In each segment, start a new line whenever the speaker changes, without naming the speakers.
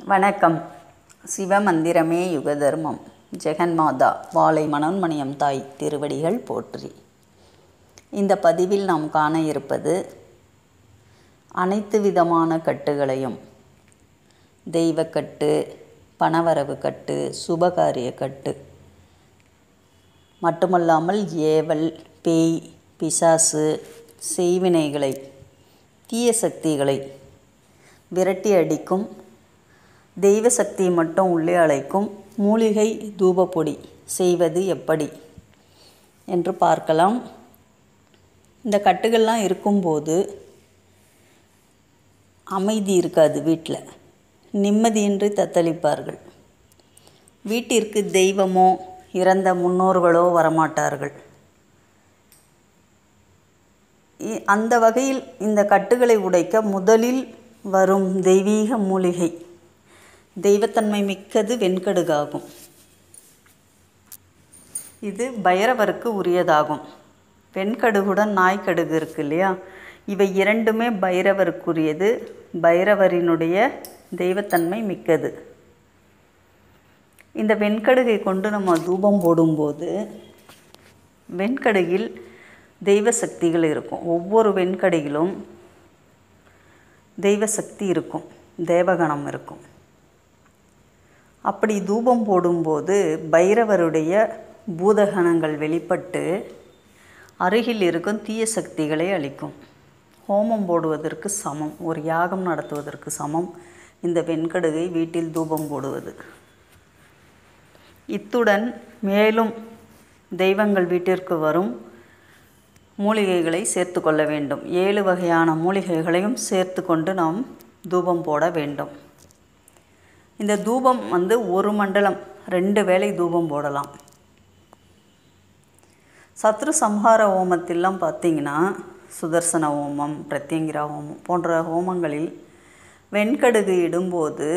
வணக்கம் சிவமந்திரமே யுகதர்மம் ஜெகன்மாதா வாழை மனோன்மணியம் தாய் திருவடிகள் போற்றி இந்த பதிவில் நாம் காண இருப்பது அனைத்து விதமான கட்டுகளையும் தெய்வக்கட்டு பணவரவு கட்டு சுபகாரிய கட்டு மட்டுமல்லாமல் ஏவல் பேய் பிசாசு செய்வினைகளை தீய சக்திகளை விரட்டி அடிக்கும் தெய்வ சக்தியை மட்டும் உள்ளே அழைக்கும் மூலிகை தூபப்பொடி செய்வது எப்படி என்று பார்க்கலாம் இந்த கட்டுகள்லாம் இருக்கும்போது அமைதி இருக்காது வீட்டில் நிம்மதியின்றி தத்தளிப்பார்கள் வீட்டிற்கு தெய்வமோ இறந்த முன்னோர்களோ வரமாட்டார்கள் இ- அந்த வகையில் இந்த கட்டுகளை உடைக்க முதலில் வரும் தெய்வீக மூலிகை தெய்வத்தன்மை மிக்கது வெண்கடுகாகும் இது பைரவருக்கு உரியதாகும் வெண்கடுகுடன் நாய்க்கடுகு இருக்கு இல்லையா இவை இரண்டுமே பைரவருக்குரியது பைரவரினுடைய தெய்வத்தன்மை மிக்கது இந்த வெண்கடுகை கொண்டு நம்ம தூபம் போடும்போது வெண்கடுகில் தெய்வ சக்திகள் இருக்கும் ஒவ்வொரு வெண்கடுகிலும் தெய்வ சக்தி இருக்கும் தேவகணம் இருக்கும் அப்படி தூபம் போடும்போது பைரவருடைய பூதகணங்கள் வெளிப்பட்டு அருகில் இருக்கும் தீய சக்திகளை அளிக்கும் ஹோமம் போடுவதற்கு சமம் ஒரு யாகம் நடத்துவதற்கு சமம் இந்த வெண்கடுகை வீட்டில் தூபம் போடுவது இத்துடன் மேலும் தெய்வங்கள் வீட்டிற்கு வரும் மூலிகைகளை சேர்த்து கொள்ள வேண்டும் ஏழு வகையான மூலிகைகளையும் சேர்த்து கொண்டு நாம் தூபம் போட வேண்டும் இந்த தூபம் வந்து ஒரு மண்டலம் ரெண்டு வேளை தூபம் போடலாம் சத்ரு சம்ஹார ஹோமத்திலாம் பார்த்தீங்கன்னா சுதர்சன ஹோமம் பிரத்யங்கிரா ஹோமம் போன்ற ஹோமங்களில் வெண்கடுகு இடும்போது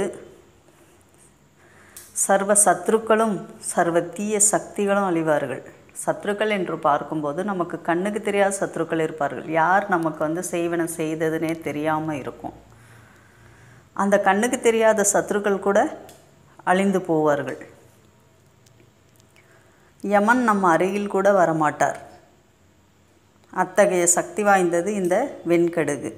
சர்வ சத்ருக்களும் சர்வ தீய சக்திகளும் அழிவார்கள் சத்ருக்கள் என்று பார்க்கும்போது நமக்கு கண்ணுக்கு தெரியாத சத்ருக்கள் இருப்பார்கள் யார் நமக்கு வந்து செய்வன செய்ததுனே தெரியாமல் இருக்கும் அந்த கண்ணுக்கு தெரியாத சத்ருக்கள் கூட அழிந்து போவார்கள் யமன் நம்ம அருகில் கூட வரமாட்டார் அத்தகைய சக்தி வாய்ந்தது இந்த வெண்கடுகு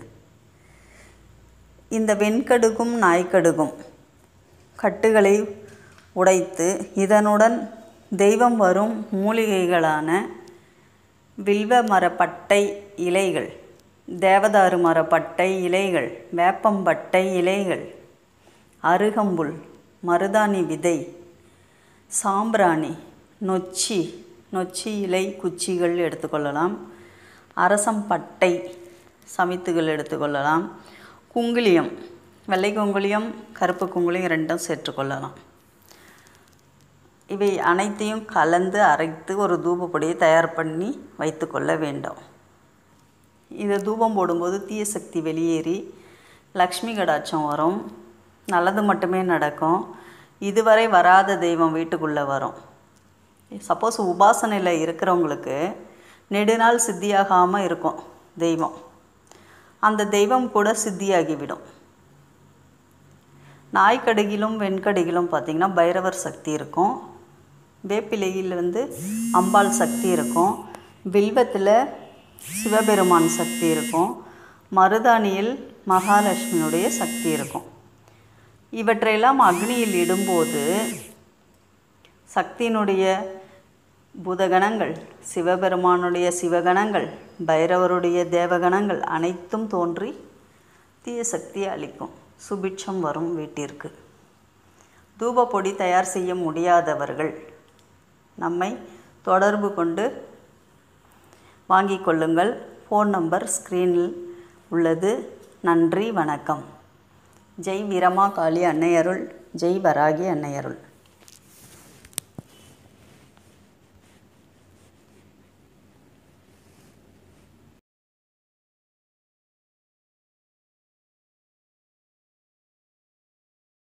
இந்த வெண்கடுகும் நாய்க்கடுகும் கட்டுகளை உடைத்து இதனுடன் தெய்வம் வரும் மூலிகைகளான வில்வ மரப்பட்டை இலைகள் தேவதாரு மரப்பட்டை இலைகள் வேப்பம்பட்டை இலைகள் அருகம்புல் மருதாணி விதை சாம்பிராணி நொச்சி நொச்சி இலை குச்சிகள் எடுத்துக்கொள்ளலாம் அரசம்பட்டை சமித்துகள் எடுத்துக்கொள்ளலாம் குங்குலியம் வெள்ளை குங்குலியம் கருப்பு குங்குலியம் ரெண்டும் சேர்த்துக்கொள்ளலாம் இவை அனைத்தையும் கலந்து அரைத்து ஒரு தூபப்பொடியை தயார் பண்ணி வைத்துக்கொள்ள வேண்டும் இதை தூபம் போடும்போது தீய சக்தி வெளியேறி லக்ஷ்மி கடாட்சம் வரும் நல்லது மட்டுமே நடக்கும் இதுவரை வராத தெய்வம் வீட்டுக்குள்ளே வரும் சப்போஸ் உபாசனையில் இருக்கிறவங்களுக்கு நெடுநாள் சித்தியாகாமல் இருக்கும் தெய்வம் அந்த தெய்வம் கூட சித்தியாகிவிடும் நாய்க்கடுகிலும் வெண்கடுகிலும் பார்த்திங்கன்னா பைரவர் சக்தி இருக்கும் வேப்பிலையில் வந்து அம்பாள் சக்தி இருக்கும் வில்வத்தில் சிவபெருமான் சக்தி இருக்கும் மருதாணியில் மகாலட்சுமியுடைய சக்தி இருக்கும் இவற்றையெல்லாம் அக்னியில் இடும்போது சக்தியினுடைய பூதகணங்கள் சிவபெருமானுடைய சிவகணங்கள் பைரவருடைய தேவகணங்கள் அனைத்தும் தோன்றி தீய சக்தியை அளிக்கும் சுபிட்சம் வரும் வீட்டிற்கு தூபப்பொடி தயார் செய்ய முடியாதவர்கள் நம்மை தொடர்பு கொண்டு வாங்கிக் கொள்ளுங்கள் ஃபோன் நம்பர் ஸ்க்ரீனில் உள்ளது நன்றி வணக்கம் ஜெய் வீரமா காளி அன்னையருள் ஜெய் வராகி அன்னையருள்